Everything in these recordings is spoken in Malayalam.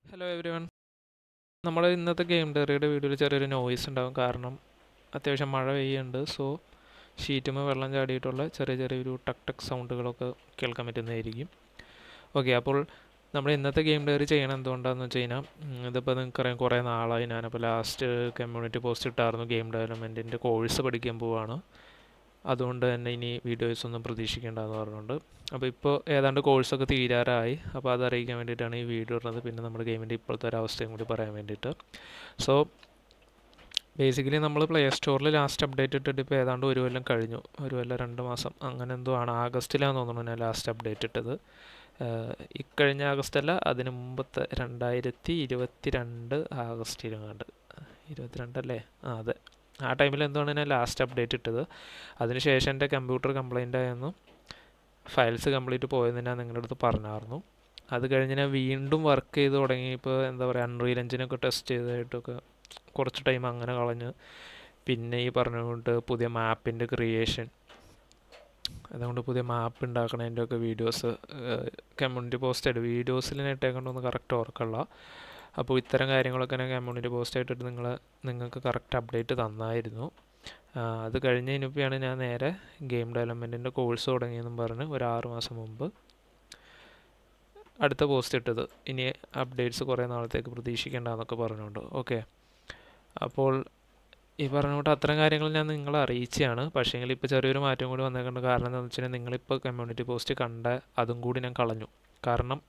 ഹലോ എവരി വൺ നമ്മൾ ഇന്നത്തെ ഗെയിം ഡയറിയുടെ വീഡിയോയിൽ ചെറിയൊരു നോയ്സ് ഉണ്ടാകും കാരണം അത്യാവശ്യം മഴ പെയ്യുന്നുണ്ട് സോ ഷീറ്റുമ്പോൾ വെള്ളം ചാടിയിട്ടുള്ള ചെറിയ ചെറിയൊരു ടക് ടക് സൗണ്ടുകളൊക്കെ കേൾക്കാൻ പറ്റുന്നതായിരിക്കും ഓക്കെ അപ്പോൾ നമ്മൾ ഇന്നത്തെ ഗെയിം ഡയറി ചെയ്യണം എന്തുകൊണ്ടാണെന്ന് വെച്ച് കഴിഞ്ഞാൽ ഉം, ഇതിപ്പോൾ നിങ്ങൾക്കറിയാം കുറേ നാളായി ഞാനപ്പോൾ ലാസ്റ്റ് കമ്മ്യൂണിറ്റി പോസ്റ്റ് ഇട്ടായിരുന്നു ഗെയിം ഡെവലപ്മെൻറ്റിൻ്റെ കോഴ്സ് പഠിക്കാൻ പോവാണ് അതുകൊണ്ട് തന്നെ ഇനി വീഡിയോസ് ഒന്നും പ്രതീക്ഷിക്കേണ്ടതെന്ന് പറഞ്ഞുകൊണ്ട് അപ്പോൾ ഇപ്പോൾ ഏതാണ്ട് കോഴ്സൊക്കെ തീരാറായി അപ്പോൾ അത് അറിയിക്കാൻ വേണ്ടിയിട്ടാണ് ഈ വീഡിയോ ഇടുന്നത് പിന്നെ നമ്മുടെ ഗെയിമിൻ്റെ ഇപ്പോഴത്തെ ഒരു അവസ്ഥയും കൂടി പറയാൻ വേണ്ടിയിട്ട് സോ ബേസിക്കലി നമ്മൾ പ്ലേ സ്റ്റോറിൽ ലാസ്റ്റ് അപ്ഡേറ്റ് ഇട്ടിട്ട് ഇപ്പോൾ ഏതാണ്ട് ഒരു കൊല്ലം കഴിഞ്ഞു ഒരു കൊല്ലം രണ്ട് മാസം അങ്ങനെ എന്തോ ആണ് ആഗസ്റ്റിലാണെന്ന് തോന്നുന്നു ഞാൻ ലാസ്റ്റ് അപ്ഡേറ്റ് ഇട്ടത് ആഹ് ഇക്കഴിഞ്ഞ ആഗസ്റ്റ് അല്ല അതിന് മുമ്പത്തെ രണ്ടായിരത്തി ഇരുപത്തി രണ്ട് ആഗസ്റ്റിലെങ്ങാണ്ട് ഇരുപത്തിരണ്ടല്ലേ ആ അതെ ആ ടൈമിൽ എന്താണ് ഞാൻ ലാസ്റ്റ് അപ്ഡേറ്റ് ഇട്ടത് അതിനുശേഷം എൻ്റെ കമ്പ്യൂട്ടർ കംപ്ലൈൻ്റ് ആയെന്നും ഫയൽസ് കംപ്ലീറ്റ് പോയെന്ന് ഞാൻ നിങ്ങളുടെ അടുത്ത് പറഞ്ഞായിരുന്നു അത് കഴിഞ്ഞ് ഞാൻ വീണ്ടും വർക്ക് ചെയ്ത് തുടങ്ങി ഇപ്പോൾ എന്താ പറയുക അൺറിയൽ എഞ്ചിനൊക്കെ ടെസ്റ്റ് ചെയ്തതായിട്ടൊക്കെ കുറച്ച് ടൈം അങ്ങനെ കളഞ്ഞ് പിന്നെ ഈ പറഞ്ഞുകൊണ്ട് പുതിയ മാപ്പിൻ്റെ ക്രിയേഷൻ അതുകൊണ്ട് പുതിയ മാപ്പ് ഉണ്ടാക്കണതിൻ്റെ ഒക്കെ വീഡിയോസ് കമ്മ്യൂണിറ്റി പോസ്റ്റ് ആയിട്ട് വീഡിയോസിൽ ഞാൻ ഇട്ടേക്കൊണ്ടൊന്നും കറക്റ്റ് ഓർക്കുള്ള അപ്പോൾ ഇത്തരം കാര്യങ്ങളൊക്കെ ഞാൻ കമ്മ്യൂണിറ്റി പോസ്റ്റ് ആയിട്ടിട്ട് നിങ്ങൾ നിങ്ങൾക്ക് കറക്റ്റ് അപ്ഡേറ്റ് തന്നായിരുന്നു ആ, അത് കഴിഞ്ഞ് കഴിഞ്ഞപ്പോഴാണ് ഞാൻ നേരെ ഗെയിം ഡെവലപ്മെൻറ്റിൻ്റെ കോഴ്സ് തുടങ്ങിയെന്നും പറഞ്ഞ് ഒരു ആറ് മാസം മുമ്പ് അടുത്ത പോസ്റ്റ് ഇട്ടത് ഇനി അപ്ഡേറ്റ്സ് കുറേ നാളത്തേക്ക് പ്രതീക്ഷിക്കേണ്ടെന്നൊക്കെ പറഞ്ഞുകൊണ്ട് ഓക്കെ അപ്പോൾ ഈ പറഞ്ഞുകൊണ്ട് അത്തരം കാര്യങ്ങൾ ഞാൻ നിങ്ങളെ അറിയിച്ചാണ് പക്ഷേങ്കിൽ ഇപ്പോൾ ചെറിയൊരു മാറ്റം കൂടി വന്നേക്കുന്നുണ്ട് കാരണം എന്താണെന്ന് വെച്ച് കഴിഞ്ഞാൽ നിങ്ങളിപ്പോൾ കമ്മ്യൂണിറ്റി പോസ്റ്റ് കണ്ട അതും കൂടി ഞാൻ കളഞ്ഞു കാരണം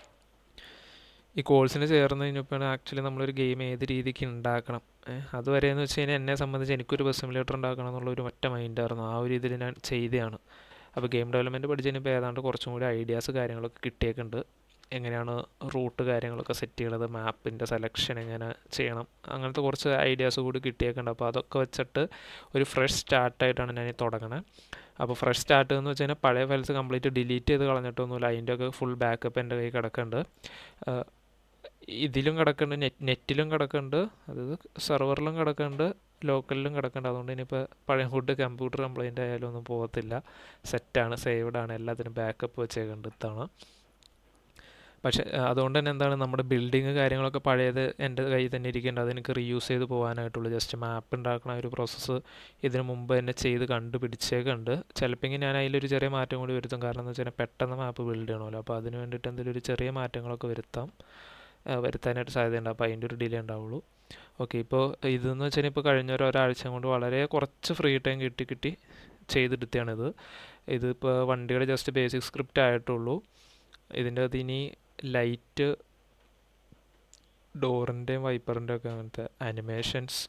ഈ കോഴ്സിന് ചേർന്ന് കഴിഞ്ഞപ്പോൾ ആക്ച്വലി നമ്മളൊരു ഗെയിം ഏത് രീതിക്ക് ഉണ്ടാക്കണം ഏഹ് അതുവരെ എന്ന് വെച്ച് കഴിഞ്ഞാൽ എന്നെ സംബന്ധിച്ച് എനിക്കൊരു ബസ് സിമുലേറ്റർ ഉണ്ടാക്കണം എന്നുള്ള ഒരു ഒറ്റ മൈൻഡായിരുന്നു ആ ഒരു ഇതിൽ ഞാൻ ചെയ്തതാണ് അപ്പോൾ ഗെയിം ഡെവലപ്മെൻറ്റ് പഠിച്ചതിനിപ്പോൾ ഏതാണ്ട് കുറച്ചും കൂടി ഐഡിയാസ് കാര്യങ്ങളൊക്കെ കിട്ടിയേക്കുണ്ട് എങ്ങനെയാണ് റൂട്ട് കാര്യങ്ങളൊക്കെ സെറ്റ് ചെയ്യണത് മാപ്പിൻ്റെ സെലക്ഷൻ എങ്ങനെ ചെയ്യണം അങ്ങനത്തെ കുറച്ച് ഐഡിയാസ് കൂടി കിട്ടിയേക്കുണ്ട് അപ്പോൾ അതൊക്കെ വെച്ചിട്ട് ഒരു ഫ്രഷ് സ്റ്റാർട്ടായിട്ടാണ് ഞാൻ ഈ തുടങ്ങണത് അപ്പോൾ ഫ്രഷ് സ്റ്റാർട്ട് എന്ന് വെച്ച് കഴിഞ്ഞാൽ പഴയ ഫയൽസ് കംപ്ലീറ്റ് ഡിലീറ്റ് ചെയ്ത് കളഞ്ഞിട്ടൊന്നുമില്ല അതിൻ്റെ ഒക്കെ ഫുൾ ബാക്കപ്പ് എൻ്റെ കയ്യിൽ കിടക്കുന്നുണ്ട് ആഹ് ഇതിലും കിടക്കുന്നുണ്ട് നെറ്റ് നെറ്റിലും കിടക്കുന്നുണ്ട് അതായത് സെർവറിലും കിടക്കുന്നുണ്ട് ലോക്കലിലും കിടക്കുന്നുണ്ട് അതുകൊണ്ട് ഇനിയിപ്പോൾ പഴയ ഫുഡ് കമ്പ്യൂട്ടർ കംപ്ലൈൻ്റ് ആയാലും ഒന്നും പോകത്തില്ല സെറ്റാണ് സേവ്ഡ് ആണ് എല്ലാത്തിനും ബാക്കപ്പ് വെച്ചേക്കുന്നുണ്ട് ഇത്തവണ പക്ഷേ ആ, അതുകൊണ്ട് തന്നെ എന്താണ് നമ്മുടെ ബിൽഡിങ് കാര്യങ്ങളൊക്കെ പഴയത് എൻ്റെ കയ്യിൽ തന്നെ ഇരിക്കേണ്ടത് അതെനിക്ക് റീയൂസ് ചെയ്ത് പോകാനായിട്ടുള്ളൂ ജസ്റ്റ് മാപ്പ് ഉണ്ടാക്കണ ഒരു പ്രോസസ്സ് ഇതിനു മുമ്പ് തന്നെ ചെയ്ത് കണ്ടുപിടിച്ചേക്കുണ്ട് ചിലപ്പോൾ ഞാൻ അതിലൊരു ചെറിയ മാറ്റം കൂടി വരുത്തും കാരണം എന്ന് വെച്ചാൽ പെട്ടെന്ന് മാപ്പ് ബിൽഡ് ചെയ്യണമല്ലോ അപ്പോൾ അതിന് വേണ്ടിയിട്ട് എന്തെങ്കിലും ഒരു ചെറിയ മാറ്റങ്ങളൊക്കെ വരുത്താം ആ, വരുത്താനായിട്ട് സാധ്യതയുണ്ട് അപ്പോൾ അതിൻ്റെ ഒരു ഡിലേ ഉണ്ടാവുള്ളൂ ഓക്കെ ഇപ്പോൾ ഇതെന്ന് വെച്ചാൽ ഇപ്പോൾ കഴിഞ്ഞ ഒരു ഒരാഴ്ച കൊണ്ട് വളരെ കുറച്ച് ഫ്രീ ടൈം കിട്ടി കിട്ടി ചെയ്തെടുത്തതാണിത് ഇതിപ്പോൾ വണ്ടിയുടെ ജസ്റ്റ് ബേസിക് സ്ക്രിപ്റ്റ് ആയിട്ടുള്ളൂ ഇതിൻ്റെ അകത്ത് ഇനി ലൈറ്റ് ഡോറിൻ്റെയും വൈപ്പറിൻ്റെ ഒക്കെ അങ്ങനത്തെ അനിമേഷൻസ്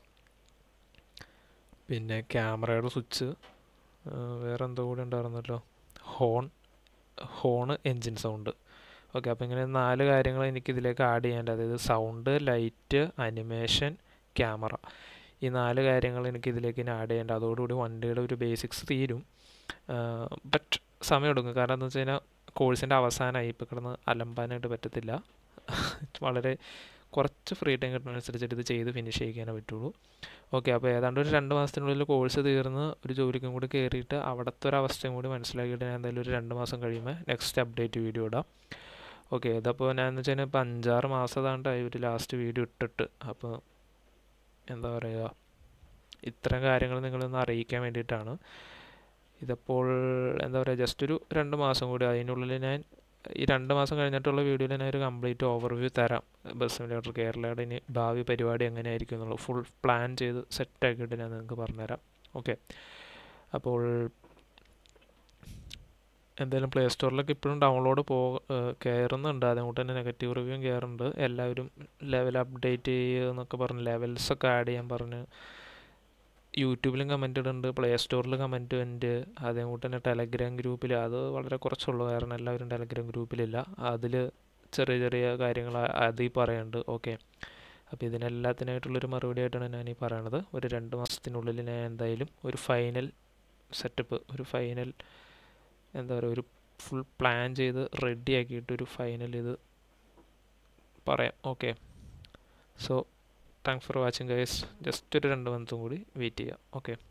പിന്നെ ക്യാമറയുടെ സ്വിച്ച് വേറെ എന്തോ കൂടി ഉണ്ടായിരുന്നല്ലോ horn horn engine sound okay അപ്പോൾ ഇങ്ങനെ നാല് കാര്യങ്ങൾ എനിക്ക് ഇതിലേക്ക് ആഡ് ചെയ്യാനുണ്ട് അതായത് സൗണ്ട് ലൈറ്റ് അനിമേഷൻ ക്യാമറ ഈ നാല് കാര്യങ്ങൾ എനിക്ക് ഇതിലേക്ക് ഇനി ആഡ് ചെയ്യേണ്ട അതോടുകൂടി വണ്ടിയുടെ ഒരു ബേസിക്സ് തീരും ബട്ട് സമയമെടുക്കും കാരണം എന്താ വെച്ച് കഴിഞ്ഞാൽ കോഴ്സിൻ്റെ അവസാനമായി ഇപ്പോൾ കിടന്ന് അലമ്പാനായിട്ട് പറ്റത്തില്ല വളരെ കുറച്ച് ഫ്രീ ടൈം കിട്ടുന്നതനുസരിച്ചിട്ട് ഇത് ചെയ്ത് ഫിനിഷ് ചെയ്യിക്കാനേ പറ്റുള്ളൂ ഓക്കെ അപ്പോൾ ഏതാണ്ട് ഒരു രണ്ട് മാസത്തിനുള്ളിൽ കോഴ്സ് തീർന്ന് ഒരു ജോലിക്കും കൂടി കയറിയിട്ട് അവിടുത്തെ ഒരു അവസ്ഥയും കൂടി മനസ്സിലാക്കിയിട്ട് ഞാൻ എന്തായാലും ഒരു രണ്ട് മാസം കഴിയുമ്പോൾ നെക്സ്റ്റ് അപ്ഡേറ്റ് വീഡിയോ ഇടാം ഓക്കെ ഇതപ്പോൾ ഞാൻ എന്ന് വെച്ച് കഴിഞ്ഞാൽ ഇപ്പോൾ അഞ്ചാറ് മാസത്താണ്ടായി ഒരു ലാസ്റ്റ് വീഡിയോ ഇട്ടിട്ട് അപ്പോൾ എന്താ പറയുക ഇത്തരം കാര്യങ്ങൾ നിങ്ങളൊന്ന് അറിയിക്കാൻ വേണ്ടിയിട്ടാണ് ഇതിപ്പോൾ എന്താ പറയുക ജസ്റ്റ് ഒരു രണ്ട് മാസം കൂടി അതിനുള്ളിൽ ഞാൻ ഈ രണ്ട് മാസം കഴിഞ്ഞിട്ടുള്ള വീഡിയോയിൽ ഞാൻ ഒരു കംപ്ലീറ്റ് ഓവർവ്യൂ തരാം ബസ് സിമുലേറ്റർ കേരളയുടെ ഇനി ഭാവി പരിപാടി എങ്ങനെയായിരിക്കും എന്നുള്ളത് ഫുൾ പ്ലാൻ ചെയ്ത് സെറ്റാക്കിയിട്ട് ഞാൻ നിങ്ങൾക്ക് പറഞ്ഞുതരാം ഓക്കെ അപ്പോൾ എന്തായാലും പ്ലേ സ്റ്റോറിലൊക്കെ ഇപ്പോഴും ഡൗൺലോഡ് പോ കയറുന്നുണ്ട് അതുകൊണ്ട് തന്നെ നെഗറ്റീവ് റിവ്യൂവും കയറുന്നുണ്ട് എല്ലാവരും ലെവൽ അപ്ഡേറ്റ് ചെയ്യുക എന്നൊക്കെ പറഞ്ഞ് ലെവൽസൊക്കെ ആഡ് ചെയ്യാൻ പറഞ്ഞ് യൂട്യൂബിലും കമൻറ്റ് ഇടുന്നുണ്ട് പ്ലേ സ്റ്റോറിൽ കമൻറ്റ് ഉണ്ട് അതേകൂട്ട് തന്നെ ടെലഗ്രാം ഗ്രൂപ്പിൽ അത് വളരെ കുറച്ചുള്ളൂ കാരണം എല്ലാവരും ടെലഗ്രാം ഗ്രൂപ്പിലില്ല അതിൽ ചെറിയ ചെറിയ കാര്യങ്ങൾ അതിൽ പറയുന്നുണ്ട് ഓക്കെ അപ്പോൾ ഇതിനെല്ലാത്തിനായിട്ടുള്ളൊരു മറുപടി ആയിട്ടാണ് ഞാൻ ഈ പറയണത് ഒരു രണ്ട് മാസത്തിനുള്ളിൽ ഞാൻ എന്തായാലും ഒരു ഫൈനൽ സെറ്റപ്പ് ഒരു ഫൈനൽ എന്താ പറയുക ഒരു ഫുൾ പ്ലാൻ ചെയ്ത് റെഡി ആക്കിയിട്ട് ഒരു ഫൈനൽ ഇത് പറയാം okay so thanks for watching guys just ഒരു രണ്ട് മന്തും കൂടി വെയിറ്റ് ചെയ്യാം ഓക്കെ